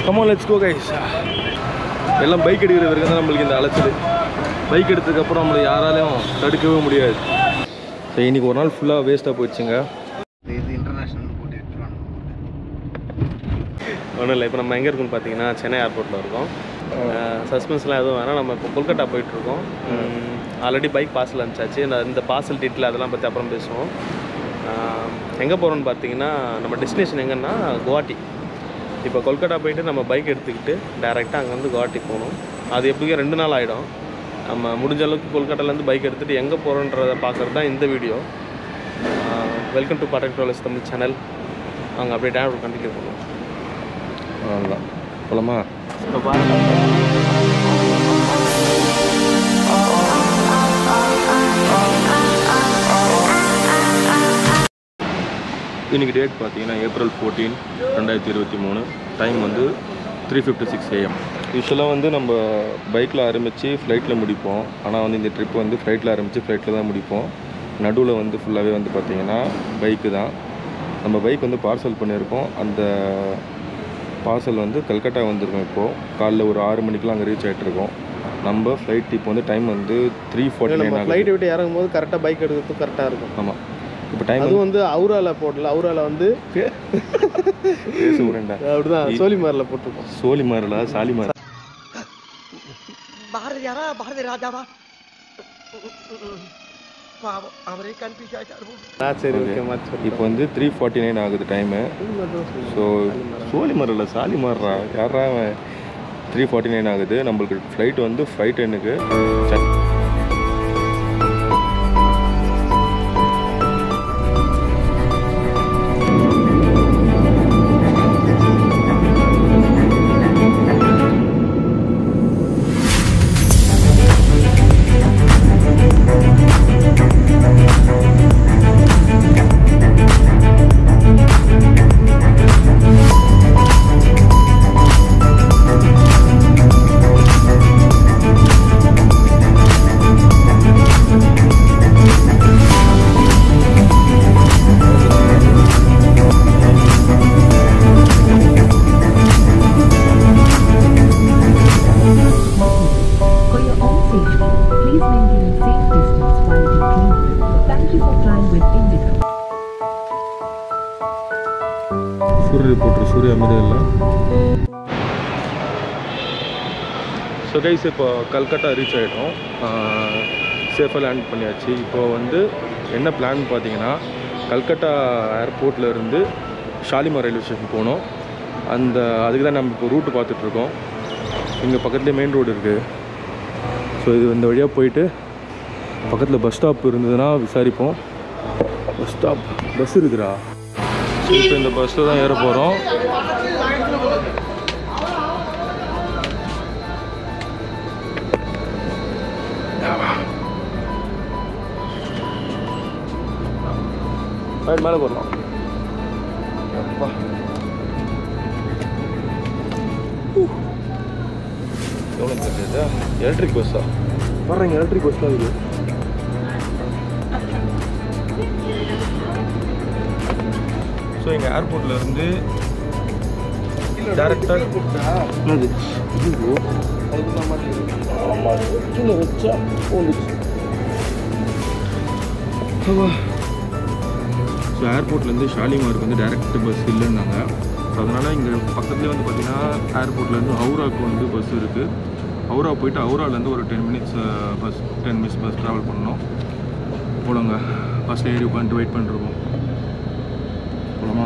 Come on let's go guys எல்லாம் bike எடுக்கிற வரைக்கும் தான் நம்மளுக்கு இந்த அலைச்சல் பைக் எடுத்ததுக்கப்புறம் நம்மளை யாராலையும் தடுக்கவே முடியாது ஸோ இன்னைக்கு ஒரு நாள் ஃபுல்லாக வேஸ்ட்டாக போயிடுச்சுங்க இது இன்டர்நேஷ்னல் போட்டு எடுத்துருவாங்க ஒன்றும் இல்லை இப்போ நம்ம எங்கே இருக்கோம்னு பார்த்தீங்கன்னா சென்னை ஏர்போர்ட்டில் இருக்கோம் சஸ்பென்ஸ்லாம் எதுவும் வேணாம் நம்ம இப்போ கொல்கட்டா போயிட்டுருக்கோம் ஆல்ரெடி பைக் பார்சல் அனுப்பிச்சாச்சு இந்த இந்த பார்சல் டீட்டில் அதெல்லாம் பற்றி அப்புறம் பேசுவோம் எங்கே போகிறோம்னு பார்த்தீங்கன்னா நம்ம டெஸ்டினேஷன் எங்கன்னா குவாஹாட்டி இப்போ கொல்கட்டா போயிட்டு நம்ம பைக் எடுத்துக்கிட்டு டேரெக்டாக அங்கேருந்து குவாஹாட்டி போகணும் அது எப்படியும் ரெண்டு நாள் ஆகிடும் நம்ம முடிஞ்ச அளவுக்கு கொல்கட்டாலேருந்து பைக் எடுத்துகிட்டு எங்கே போகிறோன்றதை பார்க்குறது தான் இந்த வீடியோ வெல்கம் டு பாட்டக் ட்ரோலஸ் தமிழ் சேனல் அங்கே அப்படியே டேம் கண்டினியூ பண்ணுவோம் அவ்வளோதான் போலாமா இப்போ பாருங்க இன்னைக்கு டேட் பார்த்தீங்கன்னா ஏப்ரல் ஃபோர்டீன் ரெண்டாயிரத்தி இருபத்தி மூணு டைம் வந்து த்ரீ ஃபிஃப்டி சிக்ஸ் ஏஎம் யூஸ்வலாக வந்து நம்ம பைக்கில் ஆரம்பித்து ஃப்ளைட்டில் முடிப்போம் ஆனால் வந்து இந்த ட்ரிப் வந்து ஃப்ளைட்டில் ஆரம்பித்து ஃப்ளைட்டில் தான் முடிப்போம் நடுவில் வந்து ஃபுல்லாகவே வந்து பார்த்திங்கன்னா பைக்கு தான் நம்ம பைக் வந்து பார்சல் பண்ணியிருக்கோம் அந்த பார்சல் வந்து கல்கட்டா வந்திருக்கோம் இப்போது காலைல ஒரு ஆறு மணிக்கெலாம் அங்கே ரீச் ஆகிட்டு இருக்கோம் நம்ம ஃப்ளைட் இப்போ வந்து டைம் வந்து த்ரீ ஃபார்ட்டி நைன் ஆகுது ஃப்ளைட்டை விட்டு இறங்கும் போது கரெக்டாக பைக் எடுக்கிறதுக்கு கரெக்டாக இருக்கும் ஆமாம் இப்போ டைம் அதுவும் வந்து அவுரால போடல அவுரால வந்து பேச விடுறேன்டா அப்படிதான் சோழிமாரில் போட்டிருக்கோம் சோழி மாறலா சாலி மாறல பாரதியாரா பாரதி ராஜாவா பாவம் அவரே கன்ஃபியூஸ் ஆயிட்டாரு ஆ சரி Okay. ஓகே மாற்றி இப்போ வந்து த்ரீ ஃபார்ட்டி நைன் ஆகுது டைமு ஸோ சோழி மாறல சாலி மாறுறா யாரா த்ரீ ஃபார்ட்டி நைன் ஆகுது நம்மளுக்கு ஃப்ளைட் வந்து ஃபைவ் டென்னுக்கு For your own safety, please maintain safe distance while deplaning. Thank you for flying with Indigo. சூரிய போட்டு சூரிய அமைதியில் ஸோ கைஸ் இப்போ கல்கட்டா ரீச் ஆகிட்டோம் சேஃபாக லேண்ட் பண்ணியாச்சு இப்போ வந்து என்ன பிளான் பார்த்தீங்கன்னா கல்கட்டா ஏர்போர்ட்டில் இருந்து ஷாலிமார் ரயில்வே ஸ்டேஷன் போகணும் அந்த அதுக்கு தான் நம்ம இப்போ ரூட்டு பார்த்துட்ருக்கோம் இங்கே பக்கத்துலேயே மெயின் ரோடு இருக்குது ஸோ இது இந்த வழியாக போயிட்டு பக்கத்தில் பஸ் ஸ்டாப் இருந்ததுன்னா விசாரிப்போம் பஸ் ஸ்டாப் பஸ் இருக்குதா ஸோ இப்போ இந்த பஸ்ஸில் தான் ஏற போகிறோம் மேலே போடலாம் அப்பா எவ்வளோ தெரியுது எலக்ட்ரிக் பஸ்ஸா வர்றேங்க எலக்ட்ரிக் பஸ் தான் இது ஸோ எங்கள் ஏர்போர்ட்டில் இருந்து டேரக்டாக என்னது ஐயோ ஆமாம் கீழே வச்சா போந்துச்சு ஸோ ஏர்போர்ட்லேருந்து ஷாலிமாருக்கு வந்து டேரக்ட் பஸ் இல்லைன்னாங்க ஸோ அதனால் இங்கே பக்கத்துலேயே வந்து பார்த்தீங்கன்னா ஏர்போர்ட்லேருந்து ஹவுராக்கு வந்து பஸ் இருக்குது ஹவுரா போயிட்டு ஹவுராலேருந்து ஒரு ten minutes bus ten minutes bus travel பண்ணணும் போலங்க பஸ்ஸில் ஏறி உட்காந்துட்டு வெயிட் பண்ணிருக்கோம் போலாமா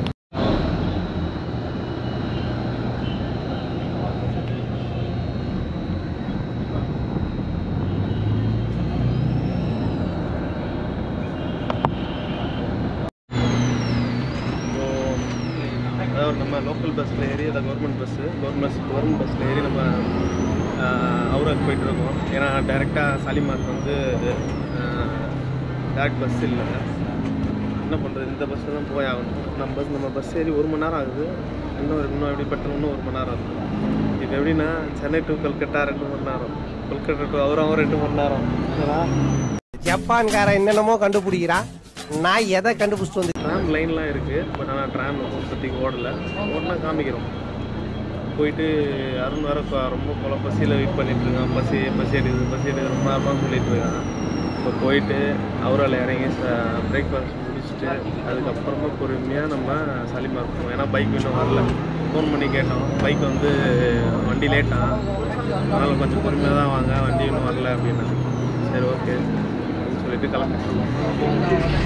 அதாவது நம்ம லோக்கல் பஸ்ஸில் ஏறி அதை government bus government bus government பஸ்ஸில் ஏறி நம்ம அவுராக்கு போயிட்டு இருக்கோம் ஏன்னா டேரெக்டாக சாலிமார்க்கு வந்து டேரக்ட் பஸ் இல்லை என்ன பண்ணுறது இந்த பஸ்ஸில் தான் போய் ஆகணும் நம்ம பஸ் நம்ம பஸ் ஏறி ஒரு மணி நேரம் ஆகுது இன்னும் இன்னும் எப்படி பட்டு இன்னும் ஒரு மணி நேரம் ஆகுது இப்போ எப்படின்னா சென்னை டு கல்கட்டா ரெண்டு மணி நேரம் கொல்கட்டா டு அவரும் ரெண்டு மணி நேரம் ஏன்னா ஜப்பான்காரன் என்னென்னமோ கண்டுபிடிக்கிறான் நான் எதை கண்டுபிடிச்சிட்டு வந்து ட்ராம் லைன்லாம் இருக்குது பட் ஆனால் ட்ராம் இப்போதைக்கு ஓடலை ஓடனா காமிக்கிறோம் போயிட்டு அருண் வர கொ- ரொம்ப கொலை பசியில் வெயிட் பண்ணிட்டு இருக்கான் பசி பசி எடுக்குது பசி எடுக்குது ரொம்ப நேரமாக சொல்லிட்டு இருக்கான் இப்போ போயிட்டு அவரால் இறங்கி பிரேக்ஃபாஸ்ட் முடிச்சுட்டு அதுக்கப்புறமா பொறுமையாக நம்ம சலிமா போவோம் ஏன்னா பைக் இன்னும் வரல ஃபோன் பண்ணி கேட்டோம் பைக் வந்து வண்டி லேட்டாக அதனால் கொஞ்சம் பொறுமையாக தான் வாங்க வண்டி இன்னும் வரல அப்படின்னா சரி ஓகே அப்படின்னு சொல்லிட்டு கிளம்பிட்டு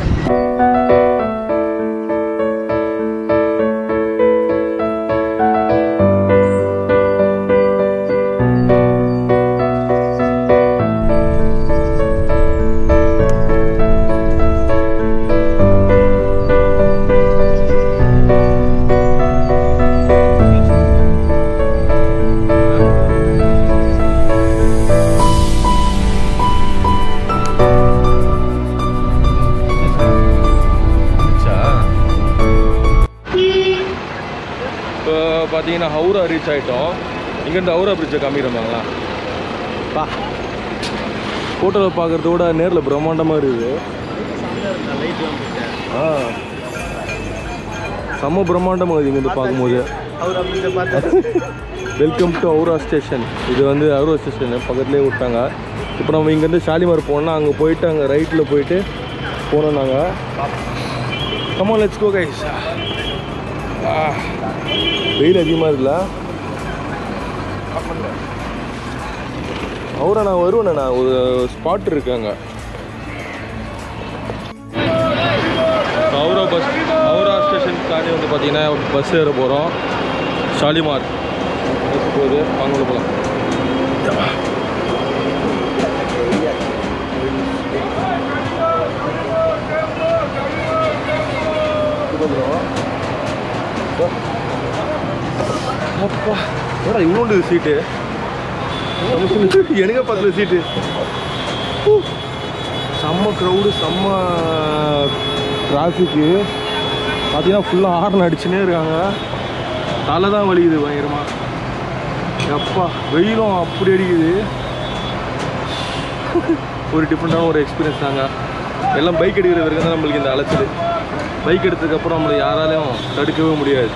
இப்போ பார்த்தீங்கன்னா ஹவுரா ரீச் ஆகிட்டோம் இங்கேருந்து ஹவுரா பிரிட்ஜை காமிக்கிறோமாங்களா பா ஃபோட்டோவில் பார்க்குறத விட நேரில் பிரம்மாண்டமாக இருக்குது ஆ செம்ம பிரம்மாண்டமாக இருக்குது இங்கேருந்து பார்க்கும்போது அவர் அப்படி பார்த்து வெல்கம் டு ஹவுரா ஸ்டேஷன் இது வந்து ஹவுரா ஸ்டேஷன் பக்கத்துலேயே விட்டாங்க இப்போ நம்ம இங்கேருந்து ஷாலிமார் போனோம்னா அங்கே போயிட்டு அங்கே ரைட்டில் போயிட்டு போனோம் நாங்கள் கமா லெட்ஸ் கோ கைஸ் வெயில் அதிகமாக இருக்குல்ல அவரா நான் வருவேண்ணே நான் ஒரு ஸ்பாட் இருக்காங்க ஹவுரா பஸ் ஹவுரா ஸ்டேஷன் தாண்டி வந்து பார்த்தீங்கன்னா பஸ் ஏற போகிறோம் ஷாலிமார் பஸ் போகுது வாங்க போகலாம் அப்பா ஏடா இவ்வளோண்டு சீட்டு எனக்கு பத்துல சீட்டு ஊ. செம்ம க்ரௌடு செம்ம டிராஃபிக்கு பார்த்தீங்கன்னா ஃபுல்லாக ஹார்ன் அடிச்சுனே இருக்காங்க தலை தான் வலிக்குது பயங்கரமா எப்பா வெயிலும் அப்படி அடிக்குது ஒரு டிஃப்ரெண்ட்டான ஒரு எக்ஸ்பீரியன்ஸ் தாங்க எல்லாம் பைக் எடுக்கிற வரைக்கும் தான் நம்மளுக்கு இந்த அலைச்சல் பைக் எடுத்ததுக்கப்புறம் நம்மளை யாராலையும் தடுக்கவே முடியாது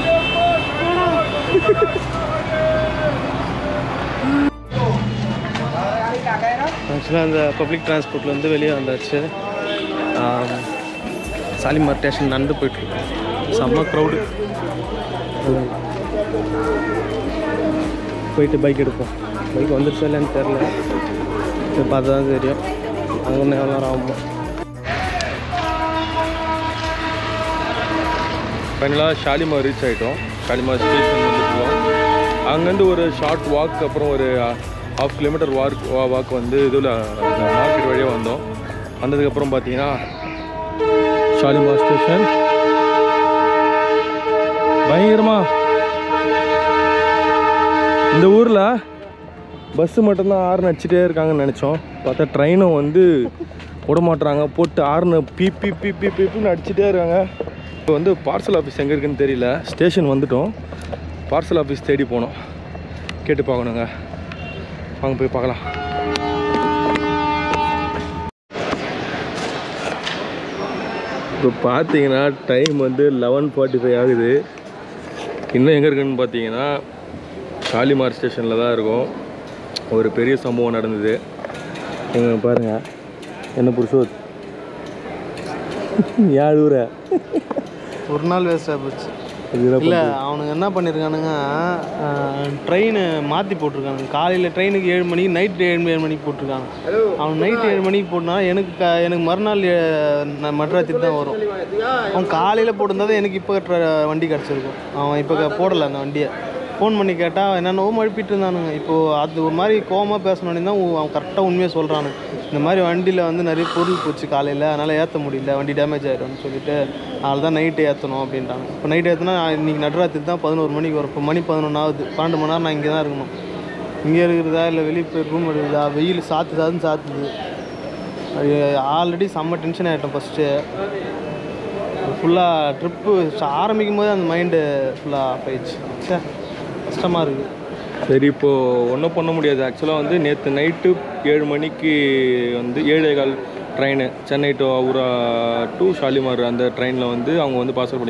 ஆக்சுவலாக அந்த பப்ளிக் டிரான்ஸ்போர்ட்லேருந்து வெளியே வந்தாச்சு ஆம், சாலிமார் ஸ்டேஷன் நடந்து போயிட்டுருக்கோம் செம்ம க்ரௌடு போயிட்டு பைக் எடுப்போம் பைக் வந்துருச்சா இல்லைன்னு தெரில சரி பார்த்தா தான் தெரியும் அங்கே ஒன்று எவ்வளோ நேரம் ஆகும் ஃபைனலாக ஷாலிமார் ரீச் ஆகிட்டோம் ஷாலிமார் ஸ்டேஷன் வந்துட்டுருக்கோம் அங்கேருந்து ஒரு ஷார்ட் வாக் அப்புறம் ஒரு ஹாஃப் கிலோமீட்டர் வாக் வாக் வந்து இதில் மார்க்கெட் வழியாக வந்தோம் வந்ததுக்கப்புறம் பார்த்தீங்கன்னா ஷாலிமார் ஸ்டேஷன் பயங்கரமா இந்த ஊரில் பஸ்ஸு மட்டும்தான் ஆர்ன் அடிச்சிட்டே இருக்காங்கன்னு நினச்சோம் பார்த்தா ட்ரெயினும் வந்து விட மாட்றாங்க போட்டு ஆர்னு பீ பீ பீ பீ பீப்புன்னு அடிச்சிட்டே இருக்காங்க இப்போ வந்து பார்சல் ஆஃபீஸ் எங்கே இருக்குன்னு தெரியல ஸ்டேஷன் வந்துட்டோம் பார்சல் ஆஃபீஸ் தேடி போனோம் கேட்டு பார்க்கணுங்க வாங்க போய் பார்க்கலாம் இப்போ பார்த்தீங்கன்னா டைம் வந்து லெவன் ஃபார்ட்டி ஃபைவ் ஆகுது இன்னும் எங்கே இருக்குன்னு பார்த்தீங்கன்னா ஷாலிமார் ஸ்டேஷனில் தான் இருக்கும் ஒரு பெரிய சம்பவம் நடந்தது இவங்க பாருங்க என்ன புருஷோத் ஏன் ஊர ஒரு நாள் வேஸ்ட்டாக போச்சு இல்லை அவனுங்க என்ன பண்ணியிருக்கானுங்க ட்ரெயின் மாற்றி போட்டிருக்கானுங்க காலையில் ட்ரெயினுக்கு ஏழு மணிக்கு நைட் ஏழு ஏழு மணிக்கு போட்டிருக்காங்க அவன் நைட் ஏழு மணிக்கு போட்டனா எனக்கு க எனக்கு மறுநாள் ஏ- நான் மட்ராத்திரி தான் வரும் அவன் காலையில் போட்டிருந்தா தான் எனக்கு இப்போ ட்ர- வண்டி கிடச்சிருக்கும் அவன் இப்போ க- போடலை அந்த வண்டியை ஃபோன் பண்ணி கேட்டால் என்னென்னவோ மழுப்பிட்டு இருந்தானுங்க இப்போது அது ஒரு மாதிரி கோவமாக பேசணுன்னு தான் உ- அவன் கரெக்டாக உண்மையாக சொல்கிறானு இந்த மாதிரி வண்டியில் வந்து நிறைய பொருள் போச்சு காலையில் அதனால் ஏற்ற முடியல வண்டி டேமேஜ் ஆகிடும்னு சொல்லிட்டு அதனால தான் நைட்டு ஏற்றணும் அப்படின்ட்டாங்க இப்போ நைட் ஏற்றினா இன்றைக்கி நடுராத்திரி தான் பதினோரு மணிக்கு வரும் இப்போ மணி பதினொன்று ஆகுது பன்னெண்டு மணி நேரம் நான் இங்கே தான் இருக்கணும் இங்கே இருக்கிறதா இல்லை வெளியே போய் ரூம் எடுக்குதா வெயில் சாத்து சாத்துன்னு சாத்துது ஆல்ரெடி செம்ம டென்ஷன் ஆகிட்டோம் ஃபஸ்ட்டு ஃபுல்லாக ட்ரிப்பு ஆரம்பிக்கும் போது அந்த மைண்டு ஃபுல்லாக ஆஃப் ஆயிடுச்சு சே கஷ்டமாக இருக்குது சரி இப்போது ஒன்றும் பண்ண முடியாது ஆக்சுவலாக வந்து நேற்று நைட்டு ஏழு மணிக்கு வந்து ஏழே கால் train Chennai to Howrah to Shalimar அந்த ட்ரெயினில் வந்து அவங்க வந்து பார்சல் பண்ணிக்காங்க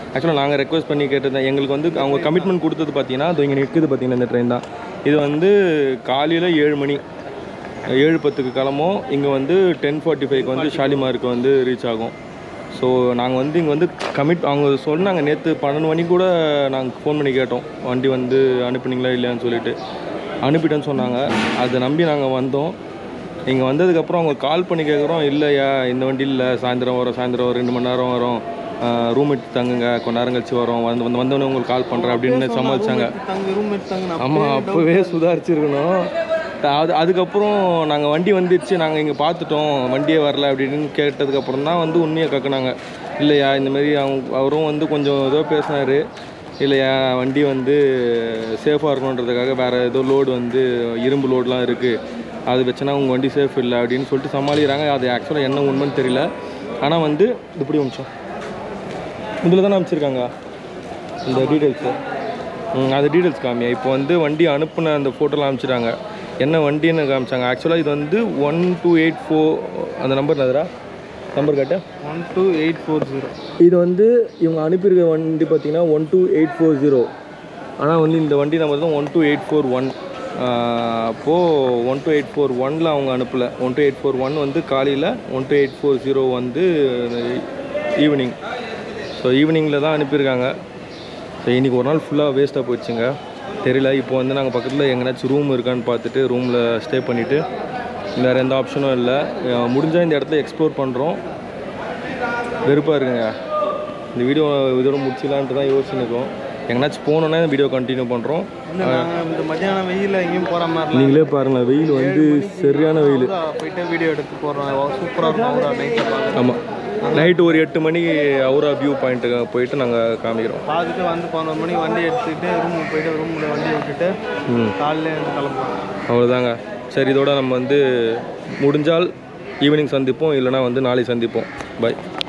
ஆக்சுவலாக நாங்கள் ரெக்வஸ்ட் பண்ணி கேட்டது எங்களுக்கு வந்து அவங்க கமிட்மெண்ட் கொடுத்தது பார்த்தீங்கன்னா அது இங்கே நிற்குது பார்த்தீங்கன்னா இந்த ட்ரெயின் தான் இது வந்து காலையில் ஏழு மணி ஏழு பத்துக்கு கிளம்பும் இங்கே வந்து டென் ஃபார்ட்டி ஃபைவ்க்கு வந்து ஷாலிமாருக்கு வந்து ரீச் ஆகும் ஸோ நாங்கள் வந்து இங்கே வந்து கமிட் அவங்க சொன்னாங்க நேற்று பன்னெண்டு மணிக்கு கூட நாங்கள் ஃபோன் பண்ணி கேட்டோம் வண்டி வந்து அனுப்புனீங்களா இல்லையான்னு சொல்லிட்டு அனுப்பிட்டேன்னு சொன்னாங்க அதை நம்பி நாங்கள் வந்தோம் இங்கே வந்ததுக்கப்புறம் அவங்க கால் பண்ணி கேட்குறோம் இல்லையா இந்த வண்டி இல்லை சாயந்தரம் வரும் சாயந்தரம் ஒரு ரெண்டு மணி நேரம் வரும் ரூம் எடுத்து தங்குங்க கொஞ்ச நேரம் கழிச்சு வரோம் வந்து வந்து வந்தோடனே உங்களுக்கு கால் பண்ணுறேன் அப்படின்னு சமாளிச்சாங்க தங்க ரூம் எடுத்து தங்க நான் ஆமாம் அப்போவே சுதாரிச்சிருக்கணும் அது அதுக்கப்புறம் நாங்கள் வண்டி வந்துடுச்சு நாங்கள் இங்கே பார்த்துட்டோம் வண்டியே வரல அப்படின்னு கேட்டதுக்கப்புறம் தான் வந்து உண்மையை கக்குனாங்க இல்லையா இந்த மாதிரி அவங்க அவரும் வந்து கொஞ்சம் ஏதோ பேசினார் இல்லையா வண்டி வந்து சேஃபாக இருக்கணுன்றதுக்காக வேறு ஏதோ லோடு வந்து இரும்பு லோடுலாம் இருக்குது அது வச்சுனா உங்கள் வண்டி சேஃப் இல்லை அப்படின்னு சொல்லிட்டு சமாளிக்கிறாங்க அது ஆக்சுவலாக என்ன உண்மைன்னு தெரியல ஆனால் வந்து இப்படி நிமிஷம் இதில் தானே அமைச்சிருக்காங்க இந்த டீட்டெயில்ஸு ம், அது டீட்டெயில்ஸ் காமியா இப்போ வந்து வண்டி அனுப்புன அந்த ஃபோட்டோலாம் அனுப்பிச்சிட்டாங்க என்ன வண்டின்னு காமிச்சாங்க ஆக்சுவலாக இது வந்து ஒன் டூ எயிட் ஃபோர் அந்த நம்பர் நதுரா நம்பர் கேட்ட one two eight four zero இது வந்து இவங்க அனுப்பியிருக்க வண்டி பார்த்தீங்கன்னா one two eight four zero ஆனால் வந்து இந்த வண்டி நம்பர் தான் one two eight four one அப்போது ஒன் டூ எயிட் ஃபோர் ஒனில் அவங்க அனுப்பலை one two eight four one வந்து காலையில் one two eight four zero வந்து ஈவினிங் ஸோ ஈவினிங்கில் தான் அனுப்பியிருக்காங்க ஸோ இன்றைக்கி ஒரு நாள் ஃபுல்லாக வேஸ்ட்டாக போயிடுச்சுங்க தெரியல இப்போ வந்து நாங்கள் பக்கத்தில் எங்கேனாச்சும் ரூம் இருக்கான்னு பார்த்துட்டு ரூமில் ஸ்டே பண்ணிவிட்டு வேறு எந்த ஆப்ஷனும் இல்லை முடிஞ்சால் இந்த இடத்துல எக்ஸ்ப்ளோர் பண்ணுறோம் வெறுப்பாக இருக்குங்க இந்த வீடியோ இதோட முடிச்சிடலான்ட்டு தான் யோசிச்சுருக்கோம் எங்கேனாச்சும் போனோன்னா இந்த வீடியோ கண்டினியூ பண்ணுறோம் இல்லை நாங்கள் இந்த மத்தியானம் வெயிலில் எங்கேயும் போகிற மாதிரிலாம் நீங்களே பாருங்களேன் வெயில் வந்து சரியான வெயில் இல்ல. போயிட்டு வீடியோ எடுத்து போடுறோம் சூப்பராக இருக்கும் ஒரு நைட்டில் பார்க்க ஆமாம் நைட்டு ஒரு எட்டு மணிக்கு அவுரா வியூ பாயிண்ட்டுக்கு போயிட்டு நாங்கள் காமிக்கிறோம் பார்த்துட்டு வந்து பதினொரு மணி வண்டி எடுத்துக்கிட்டு ரூமுக்கு போயிட்டு ரூமில் வண்டி விட்டுட்டு ம் காலையில இருந்து கிளம்புறோம் அவ்வளோதாங்க சரி இதோட நம்ம வந்து முடிஞ்சால் ஈவினிங் சந்திப்போம் இல்லைனா வந்து நாளை சந்திப்போம் பை